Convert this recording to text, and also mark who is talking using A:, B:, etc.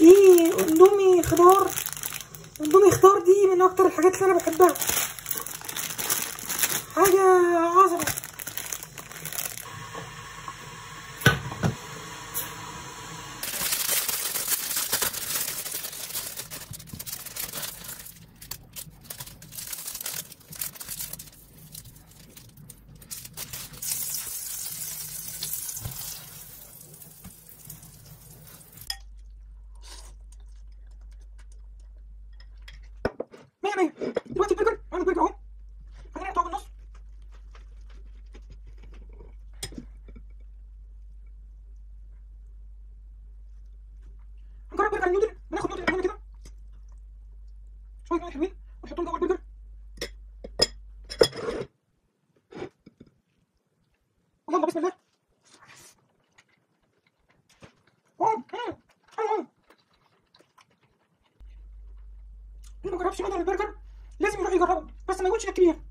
A: ايه اندومي خضار اندومي خضار دي من اكتر الحاجات اللي انا بحبها حاجة عظمة مية مية دلوقتي البرجر عامل برجر اهو خلينا نقطعه بالنص هنجرب برجر النودل بناخد نودل هنا كده شوية ميه حلوين ونحطهم جوه البرجر يلا بسم الله واو مم، حلو أوي. اللي ما جربش نودل البرجر لازم يروح يجربه بس ما يقولش للكبير